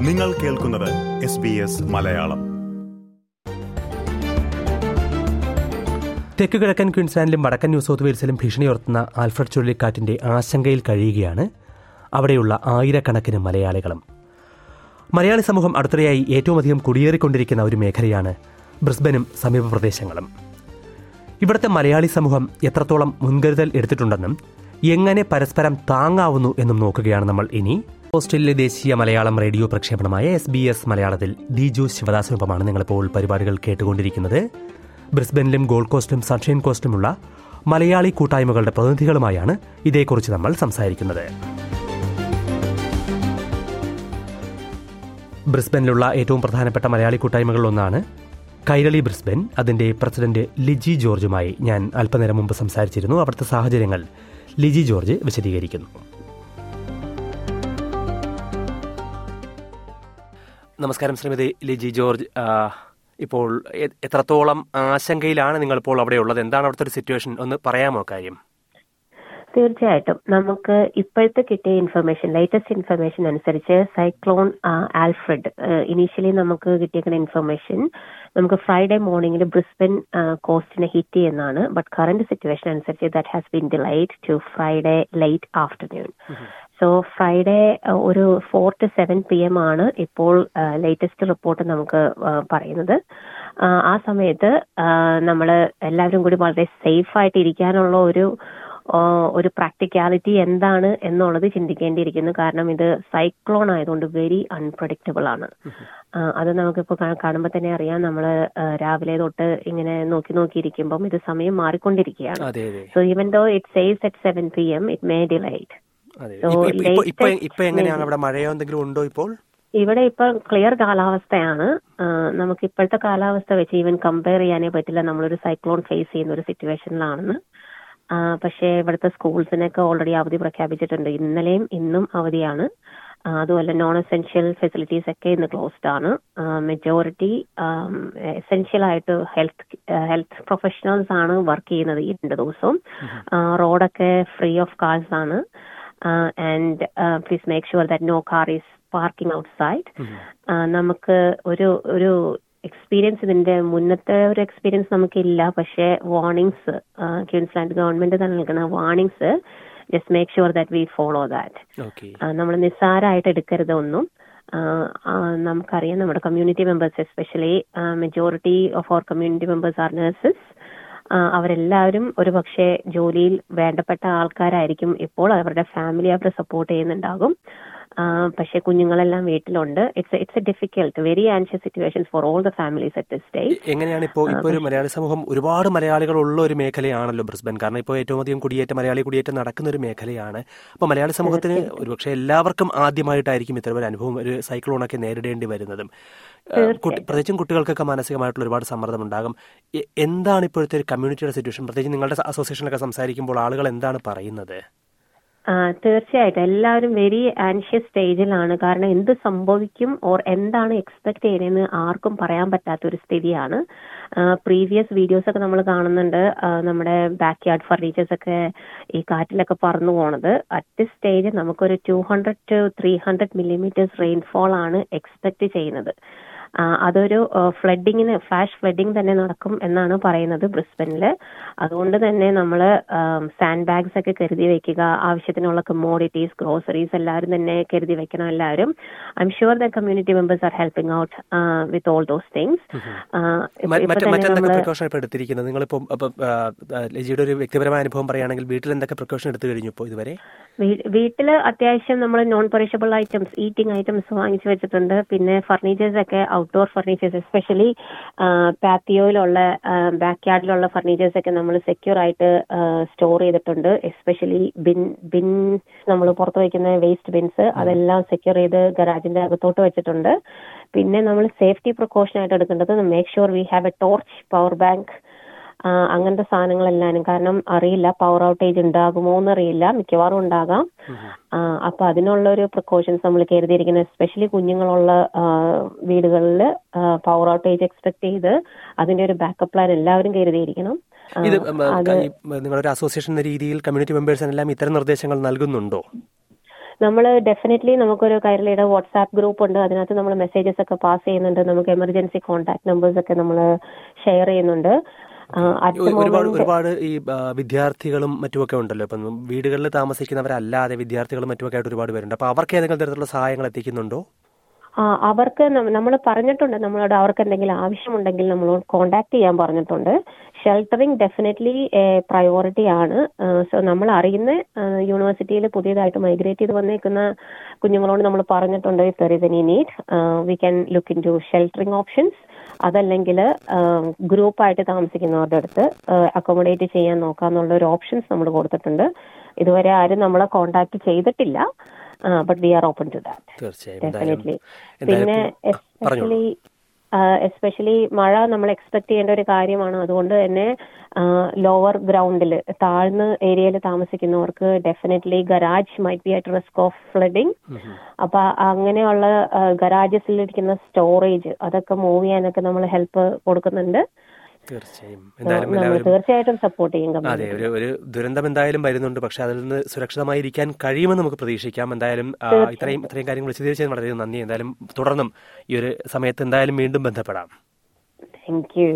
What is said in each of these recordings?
നിങ്ങൾ കേൾക്കുന്നത് S B S Malayalam തെക്ക് കിഴക്കൻ ക്വിൻസ്ലാൻഡിലും വടക്കൻ ന്യൂ സൗത്ത് വെയിൽസിലും ഭീഷണിയുയർത്തുന്ന ആൽഫ്രഡ് ചുഴലിക്കാറ്റിന്റെ ആശങ്കയിൽ കഴിയുകയാണ് അവിടെയുള്ള ആയിരക്കണക്കിന് മലയാളികളും മലയാളി സമൂഹം അടുത്തിടെയായി ഏറ്റവും അധികം കുടിയേറിക്കൊണ്ടിരിക്കുന്ന ഒരു മേഖലയാണ് ബ്രിസ്ബനും സമീപ പ്രദേശങ്ങളും ഇവിടുത്തെ മലയാളി സമൂഹം എത്രത്തോളം മുൻകരുതൽ എടുത്തിട്ടുണ്ടെന്നും എങ്ങനെ പരസ്പരം താങ്ങാവുന്നു എന്നും നോക്കുകയാണ് നമ്മൾ ഇനി ഓസ്ട്രേലിയയിലെ ദേശീയ മലയാളം റേഡിയോ പ്രക്ഷേപണമായ എസ് ബി എസ് മലയാളത്തിൽ ദിജു ശിവദാസിനൊപ്പമാണ് നിങ്ങളിപ്പോൾ പരിപാടികൾ കേട്ടുകൊണ്ടിരിക്കുന്നത് ബ്രിസ്ബനിലും ഗോൾഡ് കോസ്റ്റിലും സൺഷൈൻ കോസ്റ്റിലുമുള്ള മലയാളി കൂട്ടായ്മകളുടെ പ്രതിനിധികളുമായാണ് ഇതേക്കുറിച്ച് നമ്മൾ സംസാരിക്കുന്നത് ബ്രിസ്ബനിലുള്ള ഏറ്റവും പ്രധാനപ്പെട്ട മലയാളി കൂട്ടായ്മകളിലൊന്നാണ് കൈരളി ബ്രിസ്ബൻ അതിന്റെ പ്രസിഡന്റ് ലിജി ജോർജുമായി ഞാൻ അല്പനേരം മുമ്പ് സംസാരിച്ചിരുന്നു അവിടുത്തെ സാഹചര്യങ്ങൾ ലിജി ജോർജ് വിശദീകരിക്കുന്നു നമസ്കാരം ശ്രീമതി ലിജി ജോർജ് ആ, ഇപ്പോൾ എ- എത്രത്തോളം ആശങ്കയിലാണ് നിങ്ങൾ ഇപ്പോൾ അവിടെ ഉള്ളത് എന്താണ് അവിടുത്തെ ഒരു സിറ്റുവേഷൻ ഒന്ന് പറയാമോ കാര്യം തീർച്ചയായിട്ടും നമുക്ക് ഇപ്പോഴത്തെ കിട്ടിയ ഇൻഫർമേഷൻ ലേറ്റസ്റ്റ് ഇൻഫർമേഷൻ അനുസരിച്ച് സൈക്ലോൺ ആൽഫ്രഡ് ഇനീഷ്യലി നമുക്ക് കിട്ടിയേക്കുന്ന ഇൻഫർമേഷൻ നമുക്ക് ഫ്രൈഡേ മോർണിംഗിൽ ബ്രിസ്ബൻ കോസ്റ്റിനെ ഹിറ്റ് ചെയ്യുന്നതാണ് ബട്ട് കറന്റ് സിറ്റുവേഷൻ അനുസരിച്ച് that has been delayed to Friday late afternoon so Friday ഒരു four two seven P M ആണ് ഇപ്പോൾ ലേറ്റസ്റ്റ് റിപ്പോർട്ട് നമുക്ക് ആ, പറയുന്നത് ആ, ആ സമയത്ത് നമ്മൾ എല്ലാവരും കൂടി വളരെ സേഫ് ആയിട്ട് ഇരിക്കാനുള്ള ഒരു ആ, ഒരു പ്രാക്ടിക്കാലിറ്റി എന്താണ് എന്നുള്ളത് ചിന്തിക്കേണ്ടിയിരിക്കുന്നു കാരണം ഇത് സൈക്ലോൺ ആയതുകൊണ്ട് വെരി അൺപ്രഡിക്റ്റബിൾ ആണ് ആ, അത് നമുക്കിപ്പോൾ കാണുമ്പോൾ തന്നെ അറിയാം നമ്മൾ രാവിലെ തൊട്ട് ഇങ്ങനെ നോക്കി നോക്കി ഇരിക്കുമ്പം ഇത് സമയം മാറിക്കൊണ്ടിരിക്കുകയാണ് അതെ അതെ so even though it saves at seven P M it may delight അതെ So, ഇപ്പൊ- ഇപ്പൊ- ഇപ്പൊ- ഇപ്പൊ latest ഇപ്പൊ എങ്ങനെയാണ് അവിടെ മഴയോ എന്തെങ്കിലും ഉണ്ടോ ഇപ്പോൾ ഇവിടെ ഇപ്പൊ ക്ലിയർ കാലാവസ്ഥയാണ് ആ, നമുക്ക് ഇപ്പോഴത്തെ കാലാവസ്ഥ വെച്ച് ഈവൻ കമ്പയർ ചെയ്യാനേ പറ്റില്ല നമ്മളൊരു സൈക്ലോൺ ഫേസ് ചെയ്യുന്ന ഒരു സിറ്റുവേഷനിലാണെന്ന് ആ, പക്ഷേ ഇവിടുത്തെ സ്കൂൾസിനൊക്കെ ഓൾറെഡി അവധി പ്രഖ്യാപിച്ചിട്ടുണ്ട് ഇന്നലെയും ഇന്നും അവധിയാണ് ആ, അതുപോലെ നോൺ എസെൻഷ്യൽ ഫെസിലിറ്റീസ് ഒക്കെ ഇന്ന് ക്ലോസ്ഡ് ആണ് മെജോറിറ്റി എസെൻഷ്യൽ ആയിട്ട് ഹെൽത്ത് ഹെൽത്ത് പ്രൊഫഷണൽസ് ആണ് വർക്ക് ചെയ്യുന്നത് ഈ രണ്ട് ദിവസവും റോഡൊക്കെ ഫ്രീ ഓഫ് കാർസ് ആണ് and please make sure that no car is parking outside നമുക്ക് ഒരു ഒരു എക്സ്പീരിയൻസ് ഇതിന്റെ മുന്നത്തെ ഒരു എക്സ്പീരിയൻസ് നമുക്കില്ല പക്ഷേ വാർണിംഗ്സ് ക്യൂൻസ്ലാൻഡ് ഗവൺമെന്റ് തന്നെ നൽകുന്ന warnings just make sure that we follow that okay നമ്മൾ നിസ്സാരമായിട്ട് എടുക്കരുത് ഒന്നും ആ, ആ, നമുക്കറിയാം നമ്മുടെ community members especially majority of our community members are nurses അവരെല്ലാവരും ഒരു പക്ഷേ ജോലിയിൽ വേണ്ടപ്പെട്ട ആൾക്കാരായിരിക്കും ഇപ്പോൾ അവരുടെ ഫാമിലി അവരെ സപ്പോർട്ട് ചെയ്യുന്നുണ്ടാകും ആ, പക്ഷേ കുഞ്ഞുങ്ങളെല്ലാം വീട്ടിലുണ്ട് it's it's a difficult very anxious situation for all the families at this stage എങ്ങനെയാണ് ഇപ്പോൾ ഇപ്പോൾ ഒരു മലയാളി സമൂഹം ഒരുപാട് മലയാളികൾ ഉള്ള ഒരു മേഖലയാണല്ലോ ബ്രിസ്ബൻ കാരണം ഇപ്പോൾ ഏറ്റവും അധികം കുടിയേറ്റം മലയാളി കുടിയേറ്റം നടക്കുന്ന ഒരു മേഖലയാണ് അപ്പോൾ മലയാളി സമൂഹത്തിന് ഒരുപക്ഷെ എല്ലാവർക്കും ആദ്യമായിട്ടായിരിക്കും ഇത്തരം ഒരു അനുഭവം ഒരു സൈക്ലോണൊക്കെ നേരിടേണ്ടി വരുന്നതും ഏഹ്, കുട്ടി- പ്രത്യേകിച്ചും കുട്ടികൾക്കൊക്കെ മാനസികമായിട്ടുള്ള ഒരുപാട് സമ്മർദ്ദം ഉണ്ടാകും എ- എന്താണ് ഇപ്പോഴത്തെ ഒരു കമ്മ്യൂണിറ്റിയുടെ സിറ്റുവേഷൻ പ്രത്യേകിച്ച് നിങ്ങളുടെ അസോസിയേഷനിലൊക്കെ സംസാരിക്കുമ്പോൾ ആളുകൾ എന്താണ് പറയുന്നത് ആ, തീർച്ചയായിട്ടും എല്ലാവരും വെരി ആൻഷ്യസ് സ്റ്റേജിലാണ് കാരണം എന്ത് സംഭവിക്കും ഓർ എന്താണ് എക്സ്പെക്ട് ചെയ്യുന്നതെന്ന് ആർക്കും പറയാൻ പറ്റാത്ത ഒരു സ്ഥിതിയാണ് പ്രീവിയസ് വീഡിയോസ് ഒക്കെ നമ്മൾ കാണുന്നുണ്ട് ആ, നമ്മുടെ ബാക്ക് യാർഡ് ഫർണിച്ചേഴ്സ് ഒക്കെ ഈ കാറ്റിലൊക്കെ പറന്നു പോണത് അറ്റ് ദിസ് സ്റ്റേജ് നമുക്കൊരു two hundred to three hundred millimetres rainfall ആണ് എക്സ്പെക്ട് ചെയ്യുന്നത് ആ, അതൊരു ഫ്ലഡിങ്ങിന് ഫ്ലാഷ് ഫ്ലഡിങ് തന്നെ നടക്കും എന്നാണ് പറയുന്നത് ബ്രിസ്ബനിൽ അതുകൊണ്ട് തന്നെ നമ്മൾ സാൻഡ് ബാഗ്സ് ഒക്കെ കരുതി വെക്കുക ആവശ്യത്തിനുള്ള കമ്മോഡിറ്റീസ് ഗ്രോസറീസ് എല്ലാവരും തന്നെ കരുതി വെക്കണം എല്ലാവരും I'm sure the community members are helping out with all those things മ- മറ്റ് മറ്റെന്തൊക്കെ പ്രിക്കോഷൻ ഇപ്പോൾ എടുത്തിരിക്കുന്നത് നിങ്ങളിപ്പോൾ അപ്പം ലജിയുടെ ഒരു വ്യക്തിപരമായ അനുഭവം പറയുകയാണെങ്കിൽ വീട്ടിൽ എന്തൊക്കെ പ്രിക്കോഷൻ എടുത്തു കഴിഞ്ഞു ഇപ്പോൾ ഇതുവരെ വീട്ടില് അത്യാവശ്യം നമ്മൾ non perishable items eating items വാങ്ങിച്ചു വെച്ചിട്ടുണ്ട് പിന്നെ ഫർണിച്ചേഴ്സ് ഒക്കെ ഔട്ട്ഡോർ ഫർണിച്ചേഴ്സ് എസ്പെഷ്യലി പാത്തിയോയിലുള്ള ബാക്ക് യാർഡിലുള്ള ഫർണിച്ചേഴ്സ് ഒക്കെ നമ്മൾ സെക്യൂർ ആയിട്ട് സ്റ്റോർ ചെയ്തിട്ടുണ്ട് എസ്പെഷ്യലി ബിൻ ബിൻ നമ്മൾ പുറത്ത് വയ്ക്കുന്ന വേസ്റ്റ് ബിൻസ് അതെല്ലാം സെക്യൂർ ചെയ്ത് ഗരാജിന്റെ അകത്തോട്ട് വെച്ചിട്ടുണ്ട് പിന്നെ നമ്മൾ സേഫ്റ്റി പ്രിക്കോഷൻ ആയിട്ട് എടുക്കേണ്ടത് make sure we have a torch power bank ആ, അങ്ങനത്തെ സാധനങ്ങളെല്ലാം കാരണം അറിയില്ല പവർ ഔട്ടേജ് ഉണ്ടാകുമോ എന്നറിയില്ല മിക്കവാറും ഉണ്ടാകാം ആ, അപ്പൊ അതിനുള്ള ഒരു പ്രിക്കോഷൻസ് നമ്മൾ കരുതിയിരിക്കുന്നത് എസ്പെഷ്യലി കുഞ്ഞുങ്ങളുള്ള വീടുകളിൽ പവർ ഔട്ടേജ് എക്സ്പെക്ട് ചെയ്ത് അതിന്റെ ഒരു ബാക്കപ്പ് പ്ലാൻ എല്ലാവരും കരുതിയിരിക്കണം ആ, ഇത് ഉം, അത് ഈ നിങ്ങളൊരു അസോസിയേഷൻ എന്ന രീതിയിൽ കമ്മ്യൂണിറ്റി മെമ്പേഴ്സിനെല്ലാം ഇത്തരം നിർദ്ദേശങ്ങൾ നൽകുന്നുണ്ടോ നമ്മൾ ഡെഫിനറ്റ്ലി നമുക്കൊരു കൈരളിയുടെ വാട്സാപ്പ് ഗ്രൂപ്പ് ഉണ്ട് അതിനകത്ത് നമ്മൾ മെസ്സേജസ് ഒക്കെ പാസ് ചെയ്യുന്നുണ്ട് നമുക്ക് എമർജൻസി കോൺടാക്ട് നമ്പേഴ്സ് ഒക്കെ നമ്മൾ ഷെയർ ചെയ്യുന്നുണ്ട് അറ്റ് ഒരു- ഒരുപാട് moment ഒരുപാട് ഈ ആ, വിദ്യാർത്ഥികളും മറ്റുമൊക്കെ ഉണ്ടല്ലോ ഇപ്പം വീടുകളിൽ താമസിക്കുന്നവരല്ലാതെ വിദ്യാർത്ഥികളും മറ്റുമൊക്കെ ആയിട്ട് ഒരുപാട് പേരുണ്ട് അപ്പൊ അവർക്ക് ഏതെങ്കിലും തരത്തിലുള്ള സഹായങ്ങൾ എത്തിക്കുന്നുണ്ടോ ആ, അവർക്ക് നമ്മൾ പറഞ്ഞിട്ടുണ്ട് നമ്മളോട് അവർക്ക് എന്തെങ്കിലും ആവശ്യമുണ്ടെങ്കിൽ നമ്മളോട് കോണ്ടാക്ട് ചെയ്യാൻ പറഞ്ഞിട്ടുണ്ട് ഷെൽട്ടറിങ് ഡെഫിനറ്റ്ലി പ്രയോറിറ്റി ആണ് സോ നമ്മൾ അറിയുന്ന യൂണിവേഴ്സിറ്റിയിൽ പുതിയതായിട്ട് മൈഗ്രേറ്റ് ചെയ്ത് വന്നേക്കുന്ന കുഞ്ഞുങ്ങളോട് നമ്മൾ പറഞ്ഞിട്ടുണ്ട് if there is any need we can look into sheltering options അതല്ലെങ്കിൽ ഗ്രൂപ്പായിട്ട് താമസിക്കുന്നവരുടെ അടുത്ത് അക്കോമഡേറ്റ് ചെയ്യാൻ നോക്കാന്നുള്ള ഒരു ഓപ്ഷൻസ് നമ്മൾ കൊടുത്തിട്ടുണ്ട് ഇതുവരെ ആരും നമ്മളെ കോണ്ടാക്ട് ചെയ്തിട്ടില്ല but we are open to that തീർച്ചയായും എന്തായാലും ഡെഫിനറ്റ്ലി എന്തായാലും പിന്നെ ആ, പറഞ്ഞോളൂ എസ്പെഷ്യലി എസ്പെഷ്യലി മഴ നമ്മൾ എക്സ്പെക്ട് ചെയ്യേണ്ട ഒരു കാര്യമാണ് അതുകൊണ്ട് തന്നെ ലോവർ ഗ്രൗണ്ടിൽ താഴ്ന്ന ഏരിയയിൽ താമസിക്കുന്നവർക്ക് definitely garage might be at risk of flooding അപ്പൊ അങ്ങനെയുള്ള ഗരാജസിലിരിക്കുന്ന സ്റ്റോറേജ് അതൊക്കെ മൂവ് ചെയ്യാനൊക്കെ നമ്മൾ ഹെൽപ്പ് കൊടുക്കുന്നുണ്ട് തീർച്ചയായും എന്തായാലും നമ്മൾ എല്ലാവരും തീർച്ചയായിട്ടും സപ്പോർട്ട് ചെയ്യും അതെ community. ഒരു ഒരു ദുരന്തം എന്തായാലും വരുന്നുണ്ട് പക്ഷെ അതിൽ നിന്ന് സുരക്ഷിതമായി ഇരിക്കാൻ കഴിയുമെന്ന് നമുക്ക് പ്രതീക്ഷിക്കാം എന്തായാലും ആ, ഇത്രയും ഇത്രയും കാര്യങ്ങൾ വിശദീകരിച്ചതിന് വളരെ നന്ദി എന്തായാലും തുടർന്നും ഈ ഒരു സമയത്ത് എന്തായാലും വീണ്ടും ബന്ധപ്പെടാം താങ്ക് യു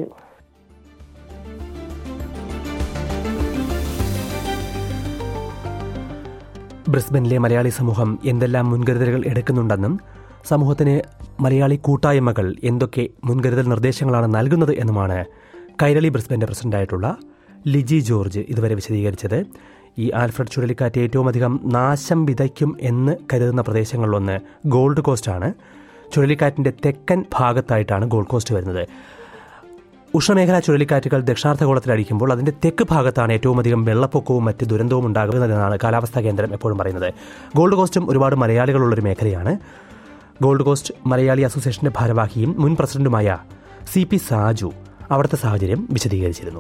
ബ്രിസ്ബനിലെ മലയാളി സമൂഹം എന്തെല്ലാം മുൻകരുതലുകൾ എടുക്കുന്നുണ്ടെന്നും സമൂഹത്തിന് മലയാളി കൂട്ടായ്മകൾ എന്തൊക്കെ മുൻകരുതൽ നിർദ്ദേശങ്ങളാണ് നൽകുന്നത് എന്നുമാണ് കൈരളി ബ്രിസ്ബന്റെ പ്രസിഡന്റായിട്ടുള്ള ലിജി ജോർജ് ഇതുവരെ വിശദീകരിച്ചത് ഈ ആൽഫ്രഡ് ചുഴലിക്കാറ്റ് ഏറ്റവും അധികം നാശം വിതയ്ക്കും എന്ന് കരുതുന്ന പ്രദേശങ്ങളിലൊന്ന് ഗോൾഡ് കോസ്റ്റാണ് ചുഴലിക്കാറ്റിന്റെ തെക്കൻ ഭാഗത്തായിട്ടാണ് ഗോൾഡ് കോസ്റ്റ് വരുന്നത് ഉഷ്ണമേഖലാ ചുഴലിക്കാറ്റുകൾ ദക്ഷിണാർദ്ധഗോളത്തിലടിക്കുമ്പോൾ അതിന്റെ തെക്ക് ഭാഗത്താണ് ഏറ്റവും അധികം വെള്ളപ്പൊക്കവും മറ്റ് ദുരന്തവും ഉണ്ടാകുന്നതെന്നാണ് കാലാവസ്ഥാ കേന്ദ്രം എപ്പോഴും പറയുന്നത് ഗോൾഡ് കോസ്റ്റും ഒരുപാട് മലയാളികളുള്ളൊരു മേഖലയാണ് ഗോൾഡ് കോസ്റ്റ് മലയാളി അസോസിയേഷന്റെ ഭാരവാഹിയും മുൻ പ്രസിഡന്റുമായ സി പി സാജു അവിടുത്തെ സാഹചര്യം വിശദീകരിച്ചിരുന്നു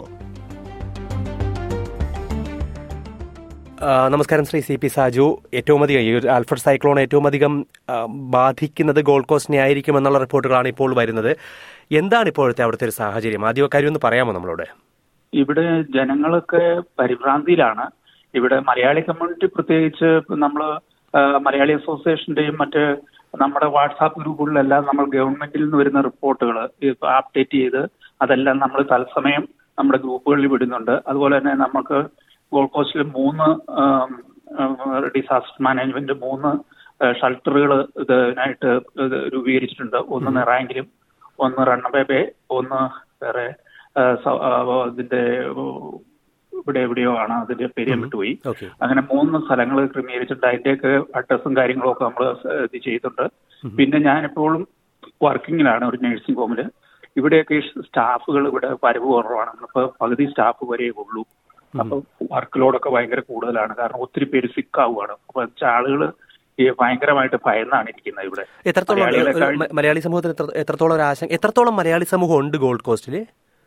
ആ, നമസ്കാരം ശ്രീ സി പി സാജു ഏറ്റവും അധികം ഈ ഒരു ആൽഫ്രഡ് സൈക്ലോൺ ഏറ്റവും അധികം ആ, ബാധിക്കുന്നത് ഗോൾഡ് കോസ്റ്റിനെ ആയിരിക്കും എന്നുള്ള റിപ്പോർട്ടുകളാണ് ഇപ്പോൾ വരുന്നത് എന്താണ് ഇപ്പോഴത്തെ അവിടുത്തെ ഒരു സാഹചര്യം ആദ്യം കാര്യം ഒന്ന് പറയാമോ നമ്മളോട് ഇവിടെ ജനങ്ങളൊക്കെ പരിഭ്രാന്തിയിലാണ് ഇവിടെ മലയാളി കമ്മ്യൂണിറ്റി പ്രത്യേകിച്ച് നമ്മൾ മലയാളി അസോസിയേഷന്റെയും മറ്റ് നമ്മുടെ വാട്സാപ്പ് ഗ്രൂപ്പുകളിലെല്ലാം നമ്മൾ ഗവൺമെന്റിൽ നിന്ന് വരുന്ന റിപ്പോർട്ടുകൾ അപ്ഡേറ്റ് ചെയ്ത് അതെല്ലാം നമ്മൾ തത്സമയം നമ്മുടെ ഗ്രൂപ്പുകളിൽ വിടുന്നുണ്ട് അതുപോലെ തന്നെ നമുക്ക് ഗോൾഡ് കോസ്റ്റിൽ മൂന്ന് ഡിസാസ്റ്റർ മാനേജ്മെന്റ് മൂന്ന് ഷൾട്ടറുകൾ ഇതിനായിട്ട് ഇത് രൂപീകരിച്ചിട്ടുണ്ട് ഒന്ന് നെറാങ്കിലും ഒന്ന് റണ്ണബേബെ ഒന്ന് വേറെ ആ, സ- ആ, ഇതിന്റെ ഇവിടെ എവിടെയോ ആണ് അതിന്റെ പേര് ഞാൻ വിട്ടുപോയി ഓക്കെ അങ്ങനെ മൂന്ന് സ്ഥലങ്ങൾ ക്രമീകരിച്ചിട്ടുണ്ട് അതിന്റെയൊക്കെ അഡ്രസ്സും കാര്യങ്ങളും ഒക്കെ നമ്മൾ ഇത് ചെയ്തിട്ടുണ്ട് പിന്നെ ഞാനിപ്പോഴും വർക്കിങ്ങിലാണ് ഒരു നഴ്സിംഗ് ഹോമില് ഇവിടെയൊക്കെ സ്റ്റാഫുകൾ ഇവിടെ വരവ് കുറവാണ് നമ്മളിപ്പോ പകുതി സ്റ്റാഫ് വരെ ഉള്ളൂ അപ്പൊ വർക്ക് ലോഡൊക്കെ ഭയങ്കര കൂടുതലാണ് കാരണം ഒത്തിരി പേര് സിക്ക് ആവുകയാണ് അപ്പൊ ആളുകൾ ഈ ഭയങ്കരമായിട്ട് ഭയന്നാണ് ഇരിക്കുന്നത് ഇവിടെ എത്രത്തോളം ഒരു മലയാളികളെക്കാൾ- മ- മലയാളി സമൂഹത്തിന് എത്ര- എത്രത്തോളം ഒരു ആശങ്ക എത്രത്തോളം മലയാളി സമൂഹം ഉണ്ട് ഗോൾഡ് കോസ്റ്റില്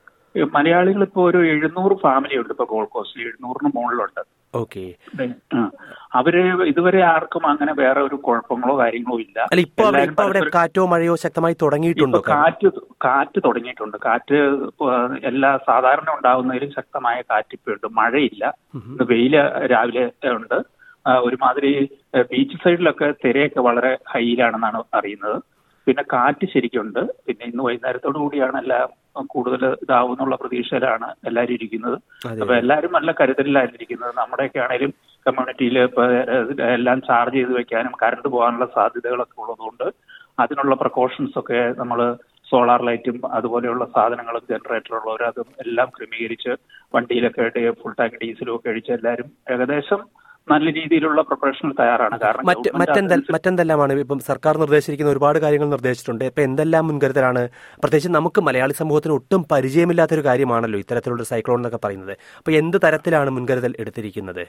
ഈ മലയാളികൾ ഇപ്പൊ ഒരു എഴുന്നൂറ് ഫാമിലി ഉണ്ട് ഇപ്പൊ ഗോൾഡ് കോസ്റ്റിൽ എഴുന്നൂറിന് മുകളിലുണ്ട് ഓക്കെ ആ. അവര് ഇതുവരെ ആർക്കും അങ്ങനെ വേറെ ഒരു കുഴപ്പങ്ങളോ കാര്യങ്ങളോ ഇല്ല അല്ല ഇപ്പൊ അവിടെ എല്ലാവരും ഇപ്പൊ അവിടെ പരസ്പരം- കാറ്റോ മഴയോ ശക്തമായി തുടങ്ങിയിട്ടുണ്ടോ ഇപ്പൊ കാറ്റ് കാറ്റ് തുടങ്ങിയിട്ടുണ്ട് കാറ്റ് ഇപ്പൊ എല്ലാ സാധാരണ ഉണ്ടാവുന്നതിലും ശക്തമായ കാറ്റ് ഇപ്പൊ ഉണ്ട് മഴയില്ല ഇന്ന് വെയില് രാവിലെ ഉണ്ട് ആ, ഒരുമാതിരി ഏ, ബീച്ച് സൈഡിലൊക്കെ തിരയൊക്കെ വളരെ ഹൈയിലാണെന്നാണ് അറിയുന്നത് പിന്നെ കാറ്റ് ശരിക്കുണ്ട് പിന്നെ ഇന്ന് വൈകുന്നേരത്തോടു കൂടിയാണ് എല്ലാം കൂടുതൽ ഇതാവുന്നുള്ള പ്രതീക്ഷയിലാണ് എല്ലാവരും ഇരിക്കുന്നത് അതെ. അപ്പൊ എല്ലാവരും നല്ല കരുതലിലായിരിക്കുന്നത് നമ്മുടെയൊക്കെ ആണെങ്കിലും കമ്മ്യൂണിറ്റിയിൽ ഇപ്പൊ എല്ലാം ചാർജ് ചെയ്ത് വെക്കാനും കറണ്ട് പോകാനുള്ള സാധ്യതകളൊക്കെ ഉള്ളതുകൊണ്ട് അതിനുള്ള പ്രിക്കോഷൻസ് ഒക്കെ നമ്മൾ സോളാർ ലൈറ്റും അതുപോലെയുള്ള സാധനങ്ങളും ജനറേറ്ററുള്ളവർ അതും എല്ലാം ക്രമീകരിച്ച് വണ്ടിയിലൊക്കെ ഫുൾ ടാങ്ക് ഡീസലും ഒക്കെ അടിച്ച് എല്ലാവരും ഏകദേശം നല്ല രീതിയിലുള്ള പ്രിപ്പറേഷനിൽ തയ്യാറാണ് കാരണം മറ്റ് government മറ്റെന്തെ അതനുസരിച്ച് മറ്റെന്തെല്ലാമാണ് ഇപ്പം സർക്കാർ നിർദ്ദേശിച്ചിരിക്കുന്ന ഒരുപാട് കാര്യങ്ങൾ നിർദ്ദേശിച്ചിട്ടുണ്ട് ഇപ്പൊ എന്തെല്ലാം മുൻകരുതലാണ് പ്രത്യേകിച്ച് നമുക്ക് മലയാളി സമൂഹത്തിന് ഒട്ടും പരിചയമില്ലാത്തൊരു കാര്യമാണല്ലോ ഇത്തരത്തിലുള്ള ഒരു സൈക്ലോൺ എന്നൊക്കെ പറയുന്നത് അപ്പൊ എന്ത് തരത്തിലാണ് മുൻകരുതൽ എടുത്തിരിക്കുന്നത്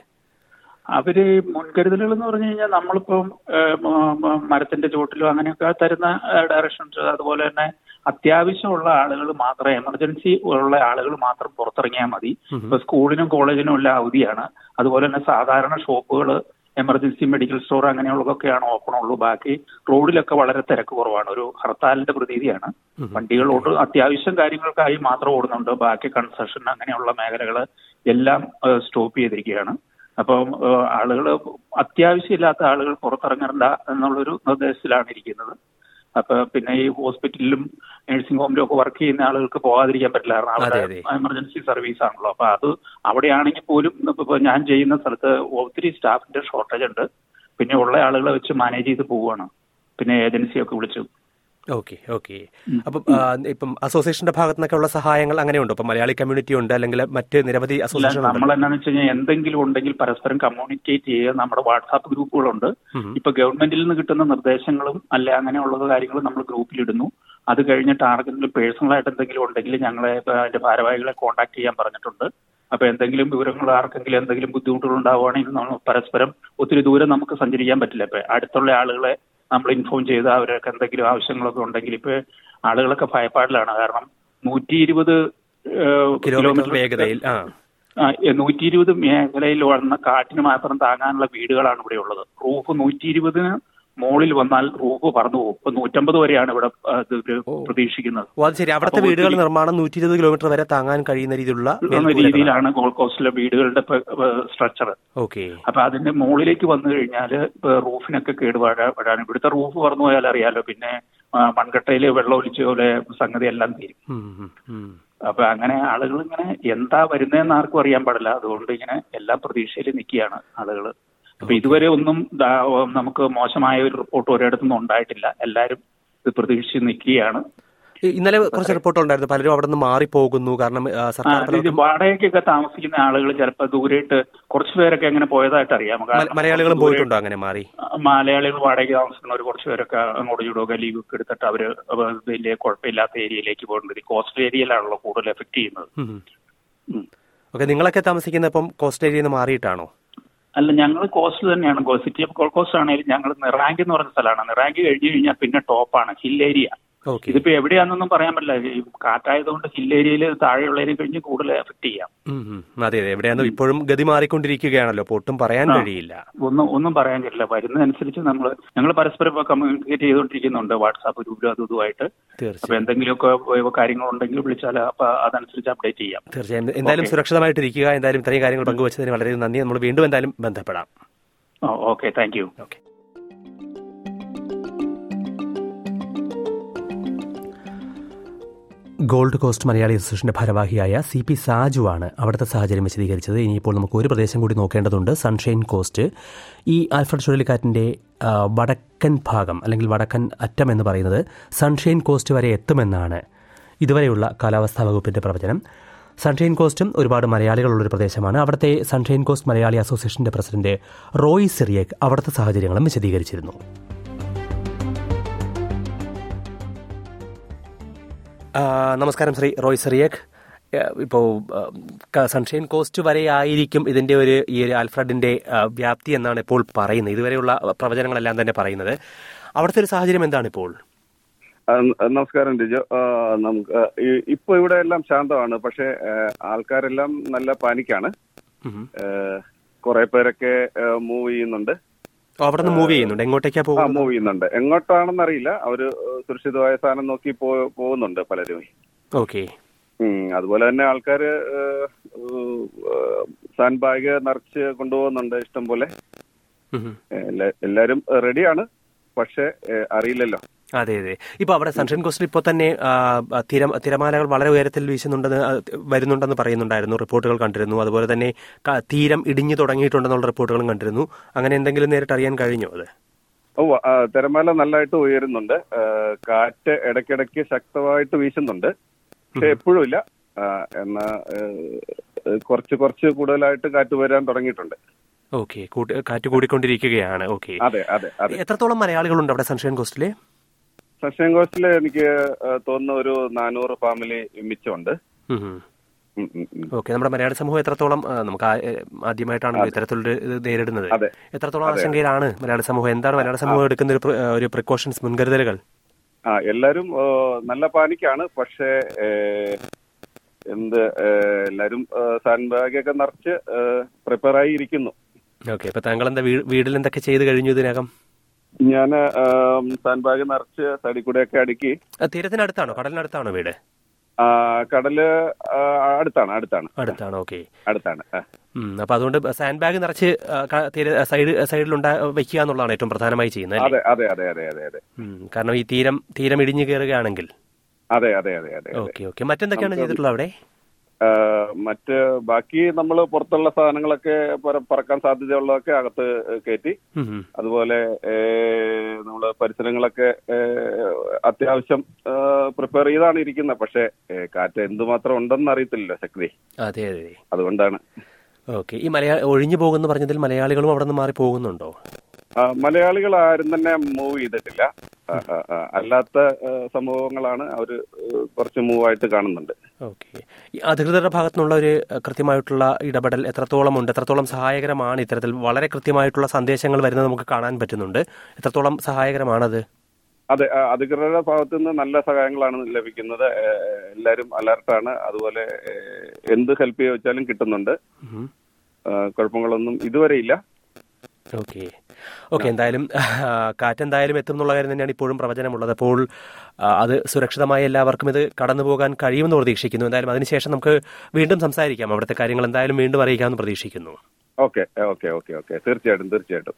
അവര് മുൻകരുതലുകൾ എന്ന് പറഞ്ഞു കഴിഞ്ഞാൽ നമ്മളിപ്പം ഏഹ്, മ- മ- മരത്തിന്റെ ചുവട്ടിലോ അങ്ങനെയൊക്കെ തരുന്ന ഡയറക്ഷൻസ് അതുപോലെ തന്നെ അത്യാവശ്യമുള്ള ആളുകൾ മാത്രം എമർജൻസി ഉള്ള ആളുകൾ മാത്രം പുറത്തിറങ്ങിയാൽ മതി ഇപ്പൊ സ്കൂളിനും കോളേജിനും എല്ലാം അവധിയാണ് അതുപോലെ തന്നെ സാധാരണ ഷോപ്പുകൾ എമർജൻസി മെഡിക്കൽ സ്റ്റോർ അങ്ങനെയുള്ളതൊക്കെയാണ് ഓപ്പൺ ഉള്ളൂ ബാക്കി റോഡിലൊക്കെ വളരെ തിരക്ക് കുറവാണ് ഒരു ഹർത്താലിന്റെ പ്രതീതിയാണ് വണ്ടികൾ ഓട് അത്യാവശ്യം കാര്യങ്ങൾക്കായി മാത്രം ഓടുന്നുണ്ട് ബാക്കി കൺസ്ട്രക്ഷൻ അങ്ങനെയുള്ള മേഖലകൾ എല്ലാം സ്റ്റോപ്പ് ചെയ്തിരിക്കുകയാണ് അപ്പം ആളുകൾ അത്യാവശ്യമില്ലാത്ത ആളുകൾ പുറത്തിറങ്ങണ്ട എന്നുള്ളൊരു നിർദ്ദേശത്തിലാണ് ഇരിക്കുന്നത് അപ്പൊ പിന്നെ ഈ ഹോസ്പിറ്റലിലും നഴ്സിംഗ് ഹോമിലും ഒക്കെ വർക്ക് ചെയ്യുന്ന ആളുകൾക്ക് പോകാതിരിക്കാൻ പറ്റില്ല കാരണം അവിടെ അതെ, എമർജൻസി സർവീസ് ആണല്ലോ അപ്പൊ അത് അവിടെയാണെങ്കിൽ പോലും ഇപ്പൊ ഞാൻ ചെയ്യുന്ന സ്ഥലത്ത് ഒത്തിരി സ്റ്റാഫിന്റെ ഷോർട്ടേജ് ഉണ്ട് പിന്നെ ഉള്ള ആളുകളെ വെച്ച് മാനേജ് ചെയ്ത് പോവുകയാണ് പിന്നെ ഏജൻസിയൊക്കെ വിളിച്ചു ഓക്കെ ഓക്കെ അപ്പം ആ, ഇപ്പം അസോസിയേഷന്റെ ഭാഗത്തു നിന്നൊക്കെ ഉള്ള സഹായങ്ങൾ അങ്ങനെയുണ്ടോ ഇപ്പം മലയാളി കമ്മ്യൂണിറ്റി ഉണ്ട് അല്ലെങ്കിൽ മറ്റ് നിരവധി അസോസിയേഷൻ നമ്മൾ എന്താണെന്ന് വെച്ച് കഴിഞ്ഞാൽ എന്തെങ്കിലും ഉണ്ടെങ്കിൽ പരസ്പരം കമ്മ്യൂണിക്കേറ്റ് ചെയ്യുക നമ്മുടെ വാട്സാപ്പ് ഗ്രൂപ്പുകളുണ്ട് ഇപ്പൊ ഗവൺമെന്റിൽ നിന്ന് കിട്ടുന്ന നിർദ്ദേശങ്ങളും അല്ല അങ്ങനെയുള്ള കാര്യങ്ങളും നമ്മൾ ഗ്രൂപ്പിലിടുന്നു അത് കഴിഞ്ഞിട്ട് ആർക്കെങ്കിലും പേഴ്സണൽ ആയിട്ട് എന്തെങ്കിലും ഉണ്ടെങ്കിൽ ഞങ്ങളെ ഇപ്പൊ അതിന്റെ ഭാരവാഹികളെ കോൺടാക്ട് ചെയ്യാൻ പറഞ്ഞിട്ടുണ്ട് അപ്പൊ എന്തെങ്കിലും വിവരങ്ങൾ ആർക്കെങ്കിലും എന്തെങ്കിലും ബുദ്ധിമുട്ടുകൾ ഉണ്ടാവുകയാണെങ്കിൽ നമ്മൾ പരസ്പരം ഒത്തിരി ദൂരം നമുക്ക് സഞ്ചരിക്കാൻ പറ്റില്ല ഇപ്പൊ അടുത്തുള്ള ആളുകളെ നമ്മൾ ഇൻഫോം ചെയ്ത് അവരൊക്കെ എന്തെങ്കിലും ആവശ്യങ്ങളൊക്കെ ഉണ്ടെങ്കിൽ ഇപ്പൊ ആളുകളൊക്കെ ഭയപ്പാടിലാണ് കാരണം നൂറ്റി ഇരുപത് കിലോമീറ്റർ വേഗതയിൽ ആ നൂറ്റി ഇരുപത് മേഖലയിൽ വന്ന കാറ്റിന് മാത്രം താങ്ങാനുള്ള വീടുകളാണ് ഇവിടെ ഉള്ളത് റൂഫ് നൂറ്റി ഇരുപതിന് മുകളിൽ വന്നാൽ റൂഫ് പറന്നു പോകും ഇപ്പൊ നൂറ്റമ്പത് വരെയാണ് ഇവിടെ ആ, ഇത് ഇവര് പ്രതീക്ഷിക്കുന്നത് ഓ അത് ശരി അവിടുത്തെ അപ്പൊ വീടുകൾ ഒത്തിരി- നിർമ്മാണം നൂറ്റി ഇരുപത് കിലോമീറ്റർ വരെ താങ്ങാൻ കഴിയുന്ന രീതിയിലുള്ള എന്ന രീതിയിലാണ് ഗോൾഡ് കോസ്റ്റിലെ വീടുകളുടെ സ്ട്രക്ചർ ഓക്കെ അപ്പൊ അതിന്റെ മുകളിലേക്ക് വന്നു കഴിഞ്ഞാൽ ഇപ്പൊ റൂഫിനൊക്കെ കേടുപാടാണ് ഇവിടുത്തെ റൂഫ് പറന്നു പോയാൽ അറിയാലോ പിന്നെ ആ, മൺകട്ടയിൽ വെള്ളം ഒലിച്ച പോലെ സംഗതി എല്ലാം തീരും അപ്പൊ അങ്ങനെ ആളുകൾ ഇങ്ങനെ എന്താ വരുന്നതെന്ന് ആർക്കും അറിയാൻ പാടില്ല അതുകൊണ്ട് ഇങ്ങനെ എല്ലാ പ്രതീക്ഷയിൽ നിൽക്കുകയാണ് ആളുകൾ അപ്പൊ ഇതുവരെ ഒന്നും ദാ- നമുക്ക് മോശമായ ഒരു റിപ്പോർട്ട് ഒരിടത്തുനിന്നും ഉണ്ടായിട്ടില്ല എല്ലാവരും ഇത് പ്രതീക്ഷിച്ച് നിൽക്കുകയാണ് ഇന്നലെ കുറച്ച് റിപ്പോർട്ട് ഉണ്ടായിരുന്നു പലരും അവിടെ നിന്ന് മാറിപ്പോകുന്നു കാരണം ആ, ആ, സർക്കാർ ഇത് പലർക്കും വാടകയ്ക്കൊക്കെ താമസിക്കുന്ന ആളുകൾ ചിലപ്പോൾ ദൂരേട്ട് കുറച്ച് പേരൊക്കെ അങ്ങനെ പോയതായിട്ട് അറിയാം മല- മലയാളികളും ദൂരെ- പോയിട്ടുണ്ടോ അങ്ങനെ മാറി മലയാളികൾ വാടകയ്ക്ക് താമസിക്കുന്നവർ കുറച്ച് പേരൊക്കെ അങ്ങോട്ട് ചൂടൊക്കെ ലീവ് ഒക്കെ എടുത്തിട്ട് അവര് വലിയ കുഴപ്പമില്ലാത്ത ഏരിയയിലേക്ക് പോകുന്നുണ്ട് കോസ്റ്റൽ ഏരിയയിലാണല്ലോ കൂടുതൽ എഫക്ട് ചെയ്യുന്നത് ഉം. ഓക്കെ നിങ്ങളൊക്കെ താമസിക്കുന്ന ഇപ്പം കോസ്റ്റ് ഏരിയയിൽ നിന്ന് മാറിയിട്ടാണോ അല്ല ഞങ്ങൾ കോസ്റ്റ് തന്നെയാണ് സിറ്റി ഓഫ് ഗോൾഡ് കോസ്റ്റ് ആണെങ്കിലും ഞങ്ങൾ നിറാങ്ക് എന്ന് പറഞ്ഞ സ്ഥലമാണ് നിറാങ്ക് കഴിഞ്ഞു കഴിഞ്ഞാൽ പിന്നെ ടോപ്പാണ് ഹിൽ ഏരിയ ഓക്കെ ഇതിപ്പോ എവിടെയാണെന്നൊന്നും പറയാൻ പറ്റില്ല ഈ കാറ്റായതുകൊണ്ട് ഹിൽ ഏരിയയിൽ താഴെയുള്ളതിനെ കഴിഞ്ഞ് കൂടുതൽ എഫക്ട് ചെയ്യാം അതെ അതെ എവിടെയാണോ ഇപ്പോഴും ഗതി മാറിക്കൊണ്ടിരിക്കുകയാണല്ലോ അപ്പോൾ ഒട്ടും പറയാൻ കഴിയില്ല ഒന്നും ഒന്നും പറയാൻ പറ്റില്ല വരുന്നതനുസരിച്ച് നമ്മൾ ഞങ്ങൾ പരസ്പരം ഇപ്പൊ കമ്മ്യൂണിക്കേറ്റ് ചെയ്തുകൊണ്ടിരിക്കുന്നുണ്ട് വാട്സാപ്പ് ഗ്രൂപ്പിലും അതും ഇതുമായിട്ട് അപ്പൊ തീർച്ചയായും എന്തെങ്കിലുമൊക്കെ കാര്യങ്ങളുണ്ടെങ്കിൽ വിളിച്ചാൽ അപ്പൊ അതനുസരിച്ച് അപ്ഡേറ്റ് ചെയ്യാം തീർച്ചയായും എന്തായാലും സുരക്ഷിതമായിട്ടിരിക്കുക എന്തായാലും ഇത്രയും കാര്യങ്ങൾ പങ്കുവച്ചതിന് വളരെ നന്ദി നമ്മൾ വീണ്ടും എന്തായാലും ബന്ധപ്പെടാം okay thank you okay Gold Coast Malayali അസോസിയേഷന്റെ ഭാരവാഹിയായ സി പി സാജുവാണ് അവിടുത്തെ സാഹചര്യം വിശദീകരിച്ചത് ഇനിയിപ്പോൾ നമുക്ക് ഒരു പ്രദേശം കൂടി നോക്കേണ്ടതുണ്ട് സൺഷൈൻ കോസ്റ്റ് ഈ ആൽഫ്രഡ് ചുഴലിക്കാറ്റിന്റെ ആ, വടക്കൻ ഭാഗം അല്ലെങ്കിൽ വടക്കൻ അറ്റം എന്ന് പറയുന്നത് സൺഷൈൻ കോസ്റ്റ് വരെ എത്തുമെന്നാണ് ഇതുവരെയുള്ള കാലാവസ്ഥാ വകുപ്പിന്റെ പ്രവചനം സൺഷൈൻ കോസ്റ്റും ഒരുപാട് മലയാളികളുള്ളൊരു പ്രദേശമാണ് അവിടുത്തെ സൺഷൈൻ കോസ്റ്റ് മലയാളി അസോസിയേഷന്റെ പ്രസിഡന്റ് റോയ് സിറിയക് അവിടുത്തെ സാഹചര്യങ്ങളും വിശദീകരിച്ചിരുന്നു ആ, നമസ്കാരം ശ്രീ റോയ് സിറിയക് ഇപ്പോൾ സൺഷൈൻ കോസ്റ്റ് വരെ ആയിരിക്കും ഇതിന്റെ ഒരു ഈ ഒരു ആൽഫ്രഡിന്റെ ആ, വ്യാപ്തി എന്നാണ് ഇപ്പോൾ പറയുന്നത് ഇതുവരെയുള്ള പ്രവചനങ്ങളെല്ലാം തന്നെ പറയുന്നത് അവിടുത്തെ ഒരു സാഹചര്യം എന്താണ് ഇപ്പോൾ ആ, ന- നമസ്കാരം രിജോ ആ, നമുക്ക് ആ, ഈ- ഇപ്പൊ ഇവിടെ എല്ലാം ശാന്തമാണ് പക്ഷെ ആ, ആൾക്കാരെല്ലാം നല്ല പാനിക്കാണ് ഉം. കുറെ പേരൊക്കെ മൂവ് ചെയ്യുന്നുണ്ട് ഓ, അവിടെ നിന്ന് മൂവ് ചെയ്യുന്നുണ്ട് എങ്ങോട്ടേക്കാ ആ പോകുന്നത് മൂവ് ചെയ്യുന്നുണ്ട് എങ്ങോട്ടാണെന്ന് അറിയില്ല അവര് സുരക്ഷിതമായ സ്ഥാനം നോക്കി പോ- പോകുന്നുണ്ട് പലരും ഓക്കെ ഉം, അതുപോലെ തന്നെ ആൾക്കാര് സാൻഡ് ബാഗ് നിറച്ച് കൊണ്ടുപോകുന്നുണ്ട് ഇഷ്ടം പോലെ എല്ലാ- എല്ലാരും റെഡിയാണ് പക്ഷെ ഏ, അറിയില്ലല്ലോ അതെ അതെ ഇപ്പൊ അവിടെ സൺഷൈൻ കോസ്റ്റിൽ ഇപ്പോൾ തന്നെ ആ, തിര- തിരമാലകൾ വളരെ ഉയരത്തിൽ വീശുന്നുണ്ടെന്ന് ആ, വരുന്നുണ്ടെന്ന് പറയുന്നുണ്ടായിരുന്നു റിപ്പോർട്ടുകൾ കണ്ടിരുന്നു അതുപോലെ തന്നെ ക- തീരം ഇടിഞ്ഞു തുടങ്ങിയിട്ടുണ്ടെന്നുള്ള റിപ്പോർട്ടുകളും കണ്ടിരുന്നു അങ്ങനെ എന്തെങ്കിലും നേരിട്ട് അറിയാൻ കഴിഞ്ഞോ അത് ഓ ആ, തിരമാല നല്ലതായിട്ട് ഉയരുന്നുണ്ട് ആ, കാറ്റ് ഇടയ്ക്കിടയ്ക്ക് ശക്തമായിട്ട് വീശുന്നുണ്ട് പക്ഷെ എപ്പോഴും ഇല്ല ആ, എന്നാ ഏ, കുറച്ച് കുറച്ച് കൂടുതലായിട്ട് കാറ്റ് വരാൻ തുടങ്ങിയിട്ടുണ്ട് ഓക്കെ കാറ്റ് കൂടിക്കൊണ്ടിരിക്കുകയാണ് ഓക്കെ അതെ അതെ അതെ എത്രത്തോളം മലയാളികളുണ്ട് അവിടെ സൺഷൈൻ കോസ്റ്റില് സസ്യം കോസ്റ്റില് എനിക്ക് ആ, തോന്നുന്ന ഒരു നാനൂറ് ഫാമിലി മിച്ചമുണ്ട് ഉം, ഉം, ഉം. ഓക്കെ നമ്മുടെ മലയാളി സമൂഹം എത്രത്തോളം ആ, നമുക്ക് ആ- ഏ, ആദ്യമായിട്ടാണല്ലോ ഇത്തരത്തിലൊരു ഇത് നേരിടുന്നത് അതെ. എത്രത്തോളം ആശങ്കയിലാണ് മലയാള സമൂഹം എന്താണ് മലയാള സമൂഹം എടുക്കുന്ന ഒരു പ്ര- ഒരു പ്രിക്കോഷൻസ് മുൻകരുതലുകൾ ആ എല്ലാരും ആ, നല്ല പാനിക്കാണ് പക്ഷേ ഏ, എന്ത് ഏ, എല്ലാരും സാൻഡ് ബാഗൊക്കെ നിറച്ച് പ്രിപ്പയർ ആയി ഇരിക്കുന്നു ഓക്കെ ഇപ്പൊ താങ്കൾ എന്താ വീ- വീട്ടിൽ എന്തൊക്കെ ചെയ്ത് കഴിഞ്ഞു ഇതിനകം ഞാൻ സാൻഡ് ബാഗ് നിറച്ച് സൈഡിൽ കൂടെയൊക്കെ അടുക്കി ആ, തീരത്തിനടുത്താണോ കടലിനടുത്താണോ വീട് ആ, കടല് ആ, അടുത്താണ് അടുത്താണ് അടുത്താണ് ഓക്കെ അടുത്താണ് ആ. അപ്പൊ അതുകൊണ്ട് സാൻഡ് ബാഗ് നിറച്ച് ആ, ക- തീര സൈഡ് സൈഡിലുണ്ടാ വെക്കുക എന്നുള്ളതാണ് ഏറ്റവും പ്രധാനമായി ചെയ്യുന്നത് അല്ലേ? അതെ അതെ അതെ അതെ അതെ അതെ ഉം, കാരണം ഈ തീരം തീരം ഇടിഞ്ഞു കയറുകയാണെങ്കിൽ അതെ അതെ അതെ അതെ അതെ ഓക്കെ ഓക്കെ മറ്റെന്തൊക്കെയാണ് ചെയ്തിട്ടുള്ളത് അവിടെ ആ, മറ്റ് ബാക്കി നമ്മൾ പുറത്തുള്ള സാധനങ്ങളൊക്കെ പറ- പറക്കാൻ സാധ്യതയുള്ളതൊക്കെ അകത്ത് കയറ്റി ഉം, ഉം. അതുപോലെ നമ്മൾ പരിസരങ്ങളൊക്കെ ഏ, അത്യാവശ്യം പ്രിപ്പയർ ചെയ്താണ് ഇരിക്കുന്നത് പക്ഷേ ഏ, കാറ്റ് എന്തുമാത്രം ഉണ്ടെന്ന് അറിയത്തില്ലല്ലോ ശക്തി അതെ അതെ അതുകൊണ്ടാണ് ഓക്കെ ഈ മലയാള ഒഴിഞ്ഞു പോകുന്ന പറഞ്ഞതിൽ മലയാളികളും അവിടെ നിന്ന് മാറി പോകുന്നുണ്ടോ ആ, മലയാളികൾ ആരും തന്നെ മൂവ് ചെയ്തിട്ടില്ല ആ, ആ, ആ. അല്ലാത്ത ആ, സംഭവങ്ങളാണ് അവർ കുറച്ച് മൂവ് ആയിട്ട് കാണുന്നുണ്ട് ഓക്കെ ഈ അധികൃതരുടെ ഭാഗത്തുനിന്നുള്ള ഒരു അഹ്, കൃത്യമായിട്ടുള്ള ഇടപെടൽ എത്രത്തോളം ഉണ്ട് എത്രത്തോളം സഹായകരമാണ് ഇത്തരത്തിൽ വളരെ കൃത്യമായിട്ടുള്ള സന്ദേശങ്ങൾ വരുന്നത് നമുക്ക് കാണാൻ പറ്റുന്നുണ്ട് എത്രത്തോളം സഹായകരമാണത് അതെ ആ, അധികൃതരുടെ ഭാഗത്തു നിന്ന് നല്ല സഹായങ്ങളാണ് ലഭിക്കുന്നത് ഏ, എല്ലാവരും അലർട്ടാണ് അതുപോലെ ഏ, എന്ത് ഹെൽപ്പ് ചോദിച്ചാലും കിട്ടുന്നുണ്ട് ഉം. ആ, കുഴപ്പങ്ങളൊന്നും ഇതുവരെ ഇല്ല ഓക്കെ ഓക്കെ എന്തായാലും കാറ്റ് എന്തായാലും എത്തും എന്നുള്ള കാര്യം തന്നെയാണ് ഇപ്പോഴും പ്രവചനമുള്ളത് അപ്പോൾ ആ, അത് സുരക്ഷിതമായി എല്ലാവർക്കും ഇത് കടന്നു പോകാൻ കഴിയുമെന്ന് പ്രതീക്ഷിക്കുന്നു എന്തായാലും അതിനുശേഷം നമുക്ക് വീണ്ടും സംസാരിക്കാം അവിടുത്തെ കാര്യങ്ങൾ എന്തായാലും വീണ്ടും അറിയിക്കാമെന്ന് പ്രതീക്ഷിക്കുന്നു ഓക്കെ ഓക്കെ ഓക്കെ ഓക്കെ തീർച്ചയായിട്ടും തീർച്ചയായിട്ടും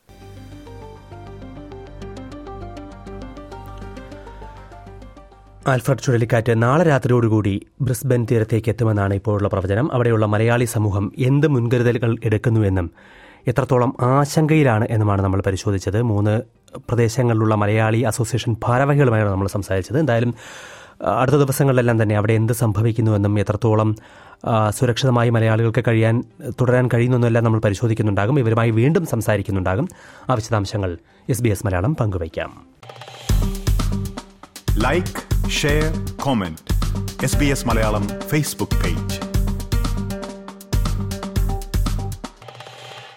ആൽഫ്രഡ് ചുഴലിക്കാറ്റ് നാളെ രാത്രിയോടുകൂടി ബ്രിസ്ബൻ തീരത്തേക്ക് എത്തുമെന്നാണ് ഇപ്പോഴുള്ള പ്രവചനം അവിടെയുള്ള മലയാളി സമൂഹം എന്ത് മുൻകരുതലുകൾ എടുക്കുന്നുവെന്നും എത്രത്തോളം ആശങ്കയിലാണ് എന്നുമാണ് നമ്മൾ പരിശോധിച്ചത് മൂന്ന് പ്രദേശങ്ങളിലുള്ള മലയാളി അസോസിയേഷൻ ഭാരവാഹികളുമായാണ് നമ്മൾ സംസാരിച്ചത് എന്തായാലും ആ, അടുത്ത ദിവസങ്ങളിലെല്ലാം തന്നെ അവിടെ എന്ത് സംഭവിക്കുന്നുവെന്നും എത്രത്തോളം ആ, സുരക്ഷിതമായി മലയാളികൾക്ക് കഴിയാൻ തുടരാൻ കഴിയുന്നെന്നെല്ലാം നമ്മൾ പരിശോധിക്കുന്നുണ്ടാകും ഇവരുമായി വീണ്ടും സംസാരിക്കുന്നുണ്ടാകും ആ വിശദാംശങ്ങൾ എസ് ബി എസ് മലയാളം പങ്കുവയ്ക്കാം like share comment S B S Malayalam Facebook page